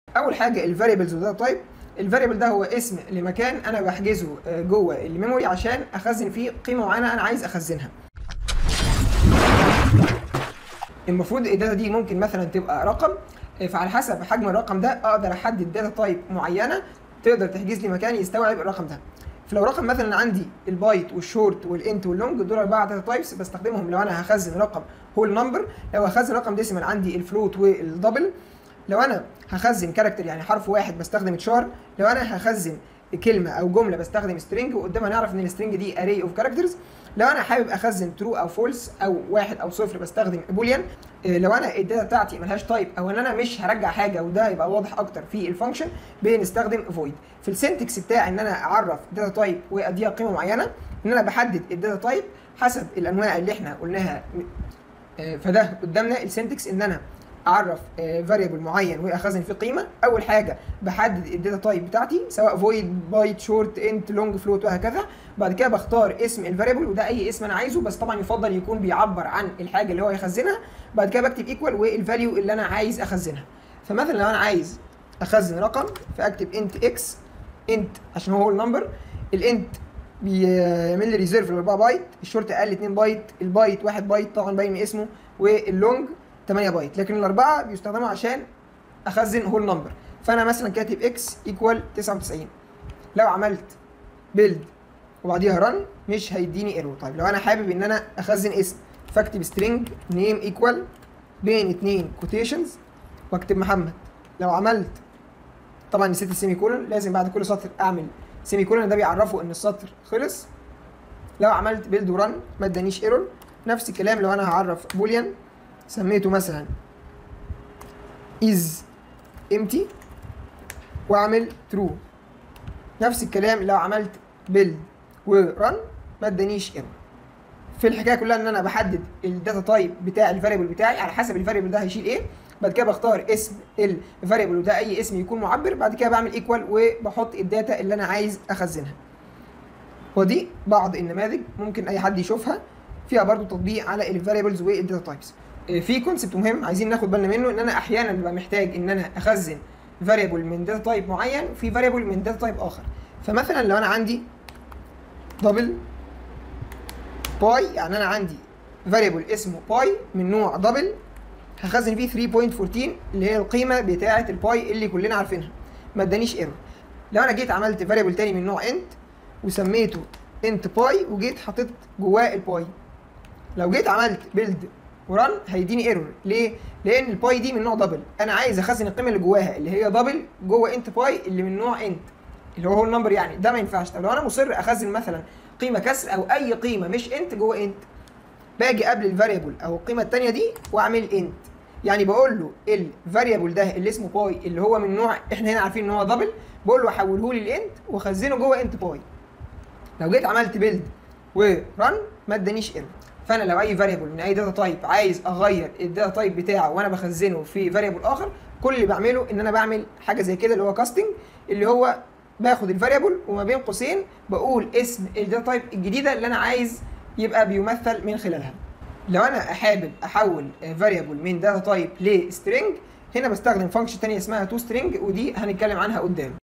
اول حاجه الفاريبلز وداتا تايب الفاريبل ده هو اسم لمكان انا بحجزه جوه الميموري عشان اخزن فيه قيمه معينه انا عايز اخزنها المفروض الداتا دي ممكن مثلا تبقى رقم فعلى حسب حجم الرقم ده اقدر احدد داتا تايب معينه تقدر تحجز لي مكان يستوعب الرقم ده فلو رقم مثلا عندي البايت والشورت والانت واللونج دول اربعه داتا تايبس بستخدمهم لو انا هخزن رقم هول نمبر لو هخزن رقم ديسيمال عندي الفلوت والدبل لو انا هخزن كاركتر يعني حرف واحد بستخدم تشار لو انا هخزن كلمه او جمله بستخدم سترينج وقدامها نعرف ان السترينج دي اري اوف كاركترز لو انا حابب اخزن ترو او فولس او واحد او صفر بستخدم بوليان لو انا الداتا بتاعتي ملهاش تايب او ان انا مش هرجع حاجه وده هيبقى واضح اكتر في الفانكشن بنستخدم فويد في السنتكس بتاعي ان انا اعرف داتا تايب واديها قيمه معينه ان انا بحدد الداتا تايب حسب الانواع اللي احنا قلناها فده قدامنا السنتكس ان انا اعرف فاريبل معين واخزن فيه قيمه اول حاجه بحدد الداتا تايب بتاعتي سواء فويد بايت شورت انت لونج فلوت وهكذا بعد كده بختار اسم الفاريبل وده اي اسم انا عايزه بس طبعا يفضل يكون بيعبر عن الحاجه اللي هو يخزنها بعد كده بكتب ايكوال والفاليو اللي انا عايز اخزنها فمثلا لو انا عايز اخزن رقم فاكتب انت اكس انت عشان هو النمبر الانت بيعمل لي ريزيرف ل 4 بايت الشورت اقل 2 بايت البايت 1 بايت طبعا باين من اسمه واللونج 8 بايت لكن الاربعه بيستخدموا عشان اخزن هول نمبر فانا مثلا كاتب اكس ايكوال 99 لو عملت بيلد وبعديها رن مش هيديني ايرور طيب لو انا حابب ان انا اخزن اسم فاكتب سترينج نيم ايكوال بين اتنين كوتيشنز واكتب محمد لو عملت طبعا نسيت السيمي كولون لازم بعد كل سطر اعمل سيمي كولون ده بيعرفه ان السطر خلص لو عملت بيلد ورن ما ادانيش ايرور نفس الكلام لو انا هعرف بوليان سميته مثلا is empty واعمل true نفس الكلام لو عملت build ورن ما ادانيش ايرور في الحكايه كلها ان انا بحدد الداتا تايب بتاع الفاريبل بتاعي على حسب الفاريبل ده هيشيل ايه بعد كده بختار اسم الفاريبل وده اي اسم يكون معبر بعد كده بعمل ايكوال وبحط الداتا اللي انا عايز اخزنها ودي بعض النماذج ممكن اي حد يشوفها فيها برضو تطبيق على الفاريبلز والداتا تايبس في كونسبت مهم عايزين ناخد بالنا منه ان انا احيانا ببقى محتاج ان انا اخزن فاريبل من داتا تايب معين في فاريبل من داتا تايب اخر فمثلا لو انا عندي دبل باي يعني انا عندي فاريبل اسمه باي من نوع دبل هخزن فيه 3.14 اللي هي القيمه بتاعه الباي اللي كلنا عارفينها ما ادانيش ايرور لو انا جيت عملت فاريبل تاني من نوع انت وسميته انت باي وجيت حطيت جواه الباي لو جيت عملت بيلد وران هيديني ايرور ليه؟ لان الباي دي من نوع دبل انا عايز اخزن القيمه اللي جواها اللي هي دبل جوه انت باي اللي من نوع انت اللي هو هو النمبر يعني ده ما ينفعش طب لو انا مصر اخزن مثلا قيمه كسر او اي قيمه مش انت جوه انت باجي قبل الفاريبل او القيمه الثانيه دي واعمل انت يعني بقول له الفاريبل ده اللي اسمه باي اللي هو من نوع احنا هنا عارفين ان هو دبل بقول له حوله لي الانت واخزنه جوه انت باي لو جيت عملت بيلد ورن ما ادانيش ايرور فانا لو اي فاريبل من اي داتا تايب عايز اغير الداتا تايب بتاعه وانا بخزنه في فاريبل اخر كل اللي بعمله ان انا بعمل حاجه زي كده اللي هو كاستنج اللي هو باخد الفاريبل وما بين قوسين بقول اسم الداتا تايب الجديده اللي انا عايز يبقى بيمثل من خلالها لو انا حابب احول فاريبل من داتا تايب لسترينج هنا بستخدم فانكشن تانية اسمها تو سترينج ودي هنتكلم عنها قدام